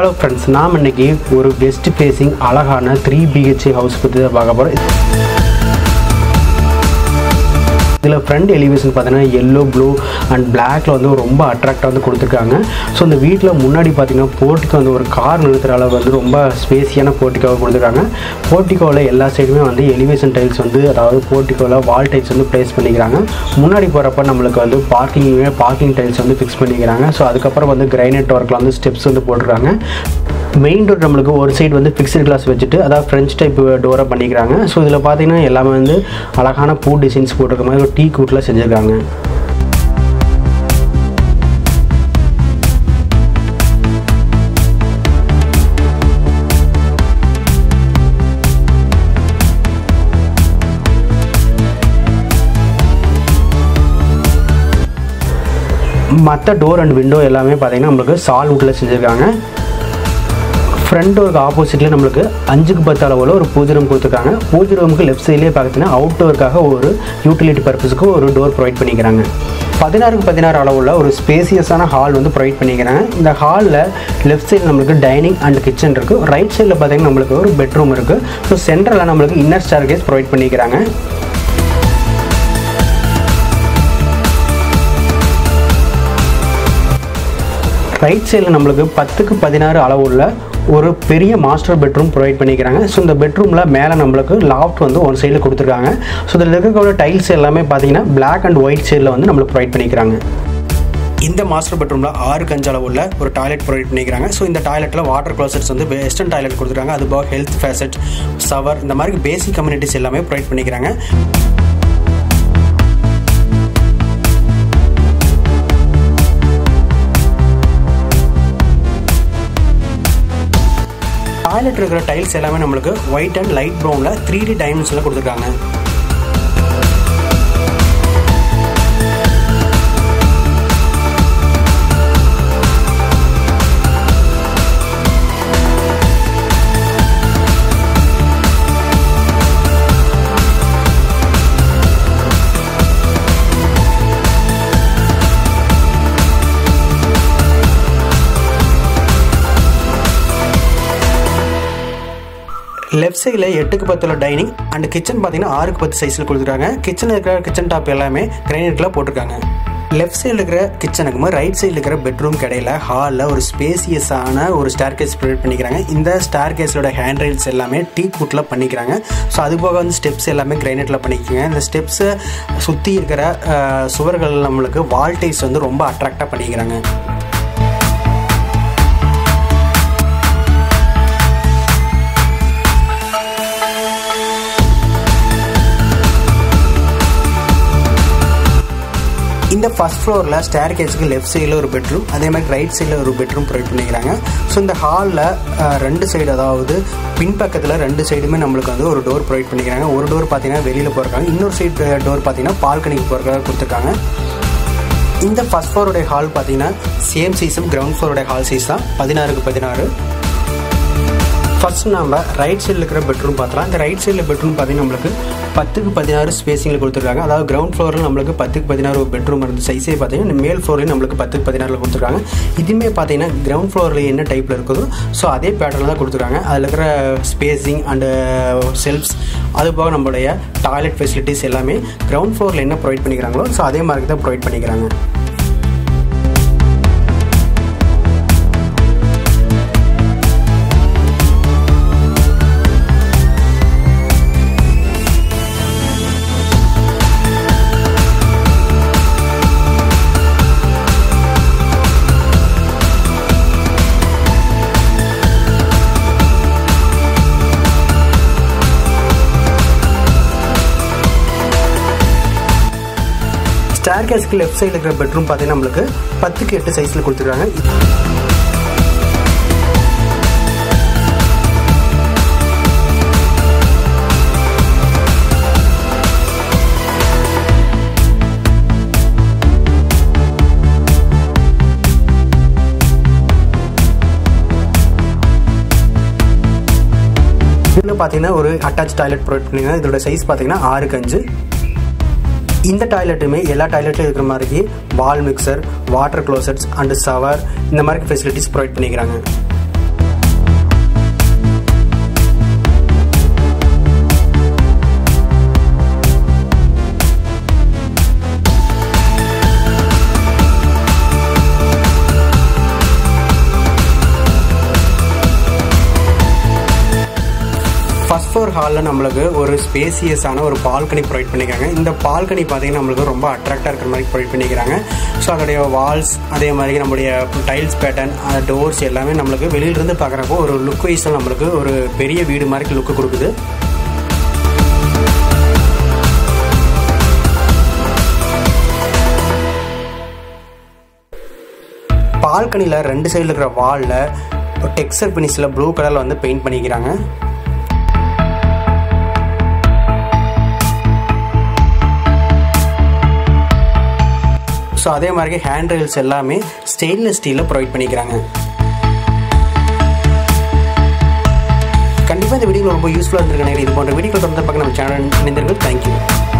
hello friends நாம் இன்னைக்கு ஒரு வெஸ்ட் ஃபேஸிங் அழகான த்ரீ பிஹெச்ஏ ஹவுஸ் பற்றி தான் பார்க்க போகிறோம் இதில் ஃப்ரண்ட் எலிவேஷன் பார்த்தீங்கன்னா எல்லோ ப்ளூ அண்ட் பிளாக்ல வந்து ரொம்ப அட்ராக்டாக வந்து கொடுத்துருக்காங்க ஸோ இந்த வீட்டில் முன்னாடி பார்த்தீங்கன்னா போர்ட்டிக்கோ வந்து ஒரு கார் நிறுத்துகிற அளவு வந்து ரொம்ப ஸ்பேசியான போர்ட்டிக்கோவை கொடுத்துருக்காங்க போர்ட்டிக்கோவில் எல்லா சைடுமே வந்து எலிவேஷன் டைல்ஸ் வந்து அதாவது போர்ட்டிக்கோவில் வால் டைல்ஸ் வந்து ப்ளேஸ் பண்ணிக்கிறாங்க முன்னாடி போகிறப்ப நம்மளுக்கு வந்து பார்க்கிங்குமே பார்க்கிங் டைல்ஸ் வந்து ஃபிக்ஸ் பண்ணிக்கிறாங்க ஸோ அதுக்கப்புறம் வந்து கிரைனட் ஒர்க்கில் வந்து ஸ்டெப்ஸ் வந்து போட்டுருக்காங்க மெயின் டோர் நம்மளுக்கு ஒரு சைடு வந்து ஃபிக்ஸ்டு கிளாஸ் வச்சுட்டு அதாவது ஃப்ரெஞ்ச் டைப் டோரை பண்ணிக்கிறாங்க ஸோ இதில் பார்த்தீங்கன்னா எல்லாமே வந்து அழகான பூ டிசைன்ஸ் போட்டிருக்க மாதிரி ஒரு டீ கூட்டில் செஞ்சுருக்காங்க மற்ற டோர் அண்ட் விண்டோ எல்லாமே பார்த்தீங்கன்னா நம்மளுக்கு சால் வுட்டில் செஞ்சுருக்காங்க ஃப்ரண்ட் டோருக்கு ஆப்போசிட்லேயே நம்மளுக்கு அஞ்சுக்கு பத்து அளவில் ஒரு பூஜை ரூம் கொடுத்துருக்காங்க பூஜை ரூமுக்கு லெஃப்ட் சைட்லேயே பார்த்தீங்கன்னா அவுட் டோருக்காக ஒரு யூட்டிலிட்டி பர்பஸுக்கு ஒரு டோர் ப்ரொவைட் பண்ணிக்கிறாங்க பதினாறுக்கு பதினாறு அளவுள்ள ஒரு ஸ்பேசியஸான ஹால் வந்து ப்ரொவைட் பண்ணிக்கிறாங்க இந்த ஹாலில் லெஃப்ட் சைடு நம்மளுக்கு டைனிங் அண்ட் கிச்சன் இருக்குது ரைட் சைடில் பார்த்தீங்கன்னா நம்மளுக்கு ஒரு பெட்ரூம் இருக்குது ஸோ சென்டரில் நம்மளுக்கு இன்னர் ஸ்டார் கேஸ் ப்ரொவைட் பண்ணிக்கிறாங்க ரைட் சைடில் நம்மளுக்கு பத்துக்கு பதினாறு அளவுள்ள ஒரு பெரிய மாஸ்டர் பெட்ரூம் ப்ரொவைட் பண்ணிக்கிறாங்க ஸோ இந்த பெட்ரூமில் மேலே நம்மளுக்கு லாஃப்ட் வந்து ஒரு சைடில் கொடுத்துருக்காங்க ஸோ இதில் இருக்கக்கூடிய டைல்ஸ் எல்லாமே பார்த்தீங்கன்னா பிளாக் அண்ட் ஒயிட் சைடில் வந்து நம்மளுக்கு ப்ரொவைட் பண்ணிக்கிறாங்க இந்த மாஸ்டர் பெட்ரூமில் ஆறு கஞ்ச அளவுள்ள ஒரு டாய்லெட் ப்ரொவைட் பண்ணிக்கிறாங்க ஸோ இந்த டாய்லெட்டில் வாட்டர் க்ளாசெட்ஸ் வந்து வெஸ்டர்ன் டாய்லெட் கொடுத்துருக்காங்க அது போக ஹெல்த் ஃபேசட் சவர் இந்த மாதிரி பேசிக் கம்யூனிட்டிஸ் எல்லாமே ப்ரொவைட் பண்ணிக்கிறாங்க டாய்லெட் இருக்கிற டைல்ஸ் எல்லாமே நம்மளுக்கு ஒயிட் அண்ட் லைட் ப்ரௌனில் த்ரீ டி டைமென்ஷனில் கொடுத்துருக்காங்க லெஃப்ட் சைடில் எட்டுக்கு பத்தில் டைனிங் அண்ட் கிச்சன் பார்த்தீங்கன்னா ஆறுக்கு பத்து சைஸில் கொடுத்துருக்காங்க கிச்சனில் இருக்கிற கிச்சன் டாப் எல்லாமே கிரைனட்டில் போட்டிருக்காங்க லெஃப்ட் சைடில் இருக்கிற கிச்சனுக்கும் ரைட் சைடில் இருக்கிற பெட்ரூம் கடையில் ஹாலில் ஒரு ஸ்பேசியஸான ஒரு ஸ்டார் கேஸ் ப்ரொவைட் பண்ணிக்கிறாங்க இந்த ஸ்டார் கேஸோட ஹேண்ட் ரைல்ஸ் எல்லாமே டீ குட்டில் பண்ணிக்கிறாங்க ஸோ அது போக வந்து ஸ்டெப்ஸ் எல்லாமே கிரைனட்டில் பண்ணிக்கோங்க இந்த ஸ்டெப்ஸை சுற்றி இருக்கிற சுவர்கள் நம்மளுக்கு வால் டைஸ் வந்து ரொம்ப அட்ராக்டாக பண்ணிக்கிறாங்க இந்த ஃபஸ்ட் ஃப்ளோரில் ஸ்டேர் கேஸுக்கு லெஃப்ட் சைடில் ஒரு பெட்ரூம் அதே மாதிரி ரைட் சைடில் ஒரு பெட்ரூம் ப்ரொவைட் பண்ணிக்கிறாங்க ஸோ இந்த ஹாலில் ரெண்டு சைடு அதாவது பின்பக்கத்தில் ரெண்டு சைடுமே நம்மளுக்கு வந்து ஒரு டோர் ப்ரொவைட் பண்ணிக்கிறாங்க ஒரு டோர் பார்த்தீங்கன்னா வெளியில் போயிருக்காங்க இன்னொரு சைடு டோர் பார்த்தீங்கன்னா பால்கனிக்கு போகிறதுக்காக கொடுத்துருக்காங்க இந்த ஃபஸ்ட் ஃப்ளோருடைய ஹால் பார்த்தீங்கன்னா சேம் சைஸும் கிரவுண்ட் ஃப்ளோருடைய ஹால் சைஸ் தான் பதினாறுக்கு பதினாறு ஃபர்ஸ்ட் நம்ம ரைட் சைடில் இருக்கிற பெட்ரூம் பார்த்தலாம் இந்த ரைட் சைடில் பெட்ரூம் பார்த்தீங்கன்னா நம்மளுக்கு பத்துக்கு பதினாறு ஸ்பேசிங்கில் கொடுத்துருக்காங்க அதாவது கிரவுண்ட் ஃப்ளோரில் நம்மளுக்கு பத்துக்கு பதினாறு ஒரு பெட்ரூம் இருந்த சைஸே பார்த்தீங்கன்னா மேல் ஃப்ளோர்லேயும் நம்மளுக்கு பத்துக்கு பதினாறில் கொடுத்துருக்காங்க இதுவுமே பார்த்தீங்கன்னா கிரவுண்ட் ஃப்ளோரில் என்ன டைப்பில் இருக்குதோ ஸோ அதே பேட்டர்னில் தான் கொடுத்துருக்காங்க அதில் இருக்கிற ஸ்பேசிங் அண்டு செல்ஃப்ஸ் அது போக நம்மளுடைய டாய்லெட் ஃபெசிலிட்டிஸ் எல்லாமே கிரவுண்ட் ஃப்ளோரில் என்ன ப்ரொவைட் பண்ணிக்கிறாங்களோ ஸோ அதே மாதிரி தான் ப்ரொவைட் பண்ணிக்கிறாங்க ஸ்டேர் கேஸ்க்கு லெஃப்ட் சைடில் இருக்கிற பெட்ரூம் பார்த்தீங்கன்னா நம்மளுக்கு பத்துக்கு எட்டு சைஸில் கொடுத்துருக்காங்க இதில் பார்த்தீங்கன்னா ஒரு அட்டாச் டாய்லெட் ப்ரொவைட் பண்ணிங்கன்னா இதோட சைஸ் பார்த்தீங்கன்னா ஆறுக்கு அஞ்சு இந்த டாய்லெட்டுமே எல்லா டாய்லெட்லையும் இருக்கிற மாதிரி wall mixer water closets and shower இந்த மாதிரி ஃபெசிலிட்டிஸ் ப்ரொவைட் பண்ணிக்கிறாங்க ஹாலில் நம்மளுக்கு ஒரு ஸ்பேசியஸான ஒரு பால்கனி ப்ரொவைட் பண்ணிக்கிறாங்க இந்த பால்கனி பார்த்தீங்கன்னா நம்மளுக்கு ரொம்ப அட்ராக்டாக இருக்கிற மாதிரி ப்ரொவைட் பண்ணிக்கிறாங்க ஸோ அதோடைய வால்ஸ் அதே மாதிரி நம்முடைய டைல்ஸ் பேட்டர்ன் டோர்ஸ் எல்லாமே நம்மளுக்கு வெளியிலிருந்து பார்க்குறப்போ ஒரு லுக் வைஸில் நம்மளுக்கு ஒரு பெரிய வீடு மாதிரி லுக்கு கொடுக்குது பால்கனியில் ரெண்டு சைடில் இருக்கிற வாலில் டெக்ஸ்டர் பினிஷில் ப்ளூ கலரில் வந்து பெயிண்ட் பண்ணிக்கிறாங்க ஸோ அதே மாதிரி ஹேண்ட் ரெயில்ஸ் எல்லாமே ஸ்டெயின்லெஸ் ஸ்டீலில் ப்ரொவைட் பண்ணிக்கிறாங்க கண்டிப்பாக இந்த வீடியோ ரொம்ப யூஸ்ஃபுல்லாக இருந்திருக்கேன் இது போன்ற வீடியோ தொடர்ந்து பார்க்க நம்ம சேனல் இணைந்தீர்கள் தேங்க்யூ